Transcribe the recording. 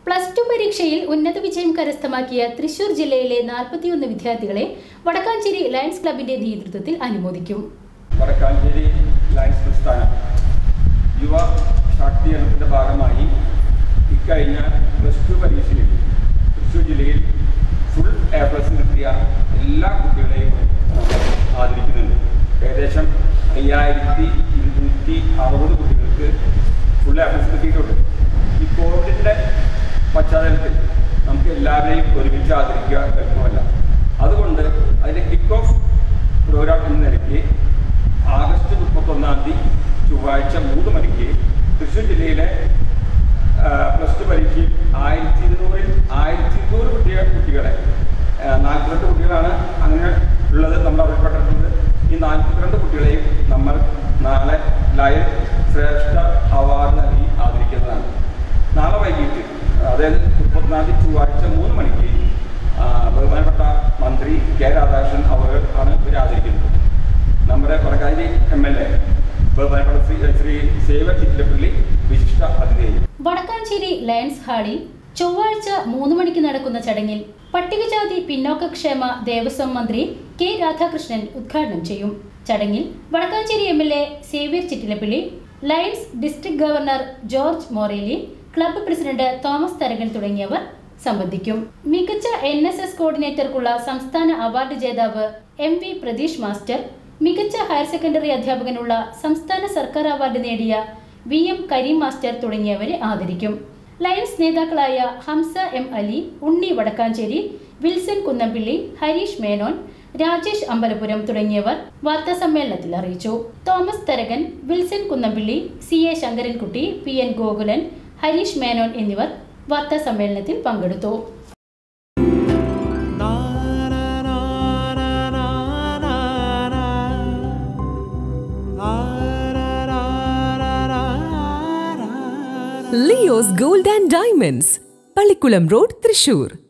plus two പരീക്ഷയിൽ ഉന്നത വിജയം കരസ്ഥമാക്കിയ തൃശൂർ ജില്ലയിലെ നാൽപ്പത്തിയൊന്ന് വിദ്യാർത്ഥികളെ വടക്കാഞ്ചേരി ലയൺസ് ക്ലബിന്റെ നേതൃത്വത്തിൽ അനുമോദിക്കും വടക്കാഞ്ചേരി ലയൺസ് പ്രസ്ഥാനം യുവ ശാക്തീകരണത്തിൻ്റെ ഭാഗമായി ഇക്കഴിഞ്ഞ പ്ലസ് ടു പരീക്ഷയിൽ തൃശ്ശൂർ ജില്ലയിൽ ഫുൾ എ പ്ലസ് കിട്ടിയ എല്ലാ കുട്ടികളെയും നമ്മൾ ആദരിക്കുന്നുണ്ട് ഏകദേശം അയ്യായിരത്തി ഇരുന്നൂറ്റി അറുപത് കുട്ടികൾക്ക് ഫുൾ എ പ്ലസ് കിട്ടിയിട്ടുണ്ട് ഈ കോവിഡിൻ്റെ പശ്ചാത്തലത്തിൽ നമുക്ക് എല്ലാവരെയും ഒരുമിച്ച് ആദരിക്കുക എളുപ്പമല്ല അതുകൊണ്ട് അതിൻ്റെ കിക്ക് ഓഫ് പ്രോഗ്രാം എന്ന നിലയ്ക്ക് ആഗസ്റ്റ് മുപ്പത്തൊന്നാം തീയതി ചൊവ്വാഴ്ച മൂന്ന് മണിക്ക് തൃശ്ശൂർ ജില്ലയിലെ പ്ലസ് ടു പരീക്ഷയിൽ ആയിരത്തി ഇരുന്നൂറിൽ ആയിരത്തി ഇരുന്നൂറ് കുട്ടികൾ കുട്ടികളെ നാൽപ്പത്തിരണ്ട് കുട്ടികളാണ് അങ്ങനെ ഉള്ളത് നമ്മൾ അറിയപ്പെട്ടിട്ടുള്ളത് ഈ നാൽപ്പത്തിരണ്ട് കുട്ടികളെയും നമ്മൾ നാളെ ലയൻ ശ്രേഷ്ഠ അവാർഡ് നൽകി ആദരിക്കുന്നതാണ് നാളെ വൈകിട്ട് അതായത് മുപ്പത്തിനാല് തീയതി ചൊവ്വാഴ്ച മൂന്ന് മണിക്ക് ആ, ബഹുമാനപ്പെട്ട മന്ത്രി കെ രാധാകൃഷ്ണൻ അവർ ആണ് ഇവരെ ആദരിക്കുന്നത് നമ്മുടെ കൊടക്കാരി എം എൽ എ ബഹുമാനപ്പെട്ട ശ്രീ ശ്രീ സേവ ചിത്രപ്പള്ളി വിശിഷ്ട അതിഥിയായി വടക്കാഞ്ചേരി ലയൺസ് ഹാളിൽ ചൊവ്വാഴ്ച മൂന്ന് മണിക്ക് നടക്കുന്ന ചടങ്ങിൽ പട്ടികജാതി പിന്നോക്കക്ഷേമ ദേവസ്വം മന്ത്രി കെ രാധാകൃഷ്ണൻ ഉദ്ഘാടനം ചെയ്യും ചടങ്ങിൽ Vadakkanchery M L A Xavier Chittilappilly Lions district governor George Moreli club president Thomas Tharakan തുടങ്ങിയവർ സംബന്ധിക്കും മികച്ച എൻ എസ് എസ് കോർഡിനേറ്റർക്കുള്ള സംസ്ഥാന അവാർഡ് ജേതാവ് എം വി പ്രതീഷ് മാസ്റ്റർ മികച്ച ഹയർ സെക്കൻഡറി അധ്യാപകനുള്ള സംസ്ഥാന സർക്കാർ അവാർഡ് നേടിയ വി എം കരീം മാസ്റ്റർ തുടങ്ങിയവരെ ആദരിക്കും ലയൺസ് നേതാക്കളായ ഹംസ എം അലി ഉണ്ണി വടക്കാഞ്ചേരി വിൽസൺ കുന്നമ്പിള്ളി ഹരീഷ് മേനോൻ രാജേഷ് അമ്പലപുരം തുടങ്ങിയവർ വാർത്താ സമ്മേളനത്തിൽ അറിയിച്ചു Thomas Tharakan Wilson Kunnampilly C A Sankarankutty P N Gokulan Harish Menon എന്നിവർ വാർത്താ സമ്മേളനത്തിൽ പങ്കെടുത്തു Leo's Gold and Diamonds Pallikulam road Thrissur